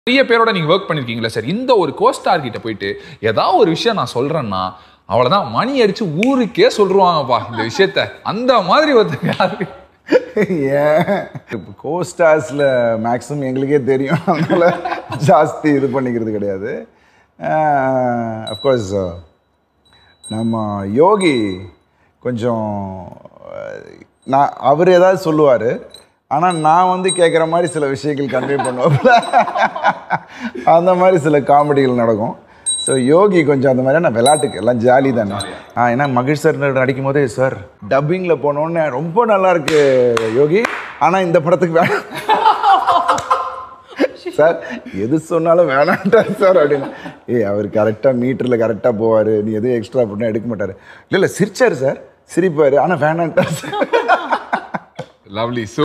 நிறைய பேரோட நீங்க ஒர்க் பண்ணிருக்கீங்களா சார் இந்த ஒரு கோஸ்டார் கிட்ட போயிட்டு ஏதாவது ஒரு விஷயம் நான் சொல்றேன்னா அவ்வளவுதான் மணி அடிச்சு ஊருக்கே சொல்லுவாங்கப்பா இந்த விஷயத்த அந்த மாதிரி ஒருத்தங்க யாரு ஏன் இப்போ கோஸ்டார்ஸில் மேக்ஸிமம் எங்களுக்கே தெரியும் அதனால ஜாஸ்தி இது பண்ணிக்கிறது கிடையாது அஃப்கோர்ஸ் நம்ம யோகி கொஞ்சம் அஹ், நான் அவர் ஏதாவது சொல்லுவார் ஆனால் நான் வந்து கேட்குற மாதிரி சில விஷயங்கள் கன்வே பண்ணுவாப்புல அந்த மாதிரி சில காமெடிகள் நடக்கும் ஸோ யோகி கொஞ்சம் அந்த மாதிரியான விளையாட்டுக்கு எல்லாம் ஜாலி தானே ஆ ஏன்னா மகிழ் சார் நடிக்கும் போதே சார் டப்பிங்கில் போனோன்னே ரொம்ப நல்லா இருக்கு யோகி ஆனால் இந்த படத்துக்கு வேணாம் சார் எது சொன்னாலும் வேணான்ட்டார் சார் அப்படின்னு ஏய் அவர் கரெக்டாக மீட்டரில் கரெக்டாக போவார் நீ எதுவும் எக்ஸ்ட்ரா பண்ணால் எடுக்க மாட்டார் இல்லை இல்லை சிரிச்சார் சார் சிரிப்பார் ஆனால் வேணான்ட்டார் சார் லவ்லி